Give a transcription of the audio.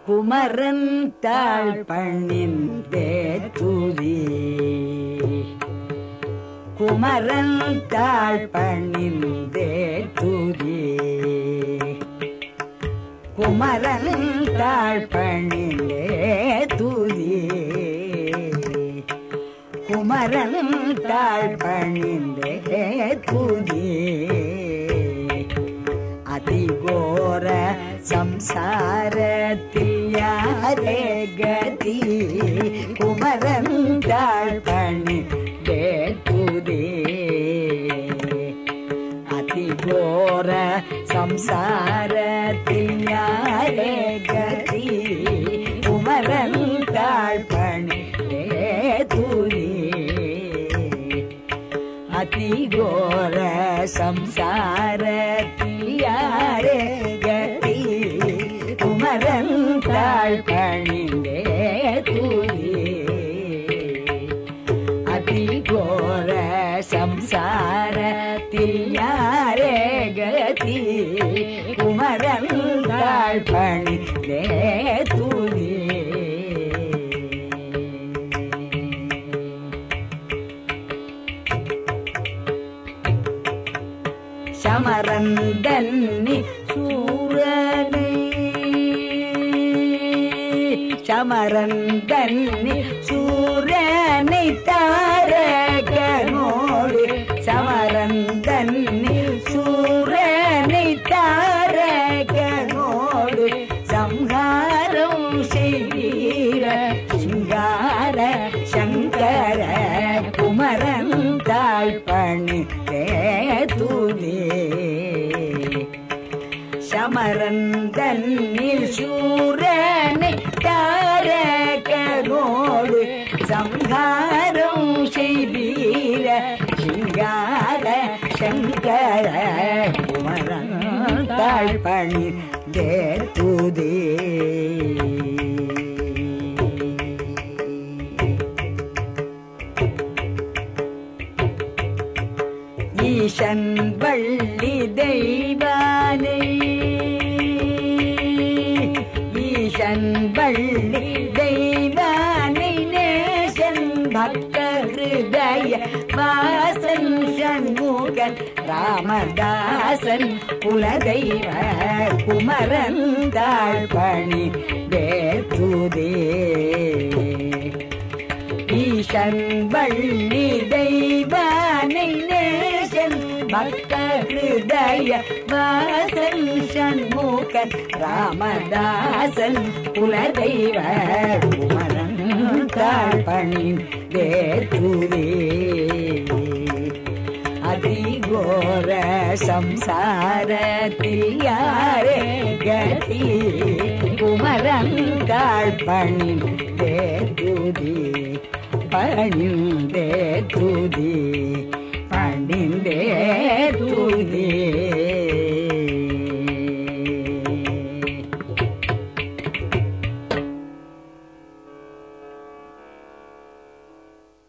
குமரன் தாழ் பணிந்தே துதி குமரன் தாழ் பணிந்தே துதி குமரன் தாழ் பணிந்தே துதி குமரன் தாழ் பணிந்தே துதி அதிகோர சம்சாரத்தில் யாரே கதி குமரன் தாழ் பணிந்தே துதி அதிகோர சம்சாரத்தில் யாரே கதி குமரன் தாழ் பணிந்தே துதி அதிகோர சம்சாரத்தில் யாரே கதி குமரன் தாழ் பணிந்தே துதி அதிகோர சம்சாரத்தில் யாரே கதி குமரன் தாழ் பணிந்தே துதி சமரந்தன்னி சூரனை சமரந்தன்னி சூரனை தாரகனோடு சமரந்தன்னி சூரனை தாரகனோடு சம்ஹாரம் செய்வீர சிங்கார சங்கர குமரன் தாழ் பணி துதி சமரந்தன்னில் சூரனை தாரகனோடு சம்ஹாரம் செய்வீர சிங்கார சங்கர குமரன் தாழ் பணி துதி ஈசன் வள்ளி தெய்வானை ஈசன் வள்ளி தெய்வானை நேசன் பக்த ஹிருதய வாசன் சண்முகன் ராமதாசன் குலதெய்வ குமரன் தாழ் பணி வேத்துதே ஈசன் வள்ளி தெய்வானை நேசன் பக்த ஹிருதய வாசன் சண்முகன் ராமதாசன் குலதெய்வ குமரன் தாழ்பணின் தேத்துதே அதிகோர சம்சாரத்தில் யாரே கதி குமரன் தாழ்பணின் தேத்துதி பணிந்தே துதி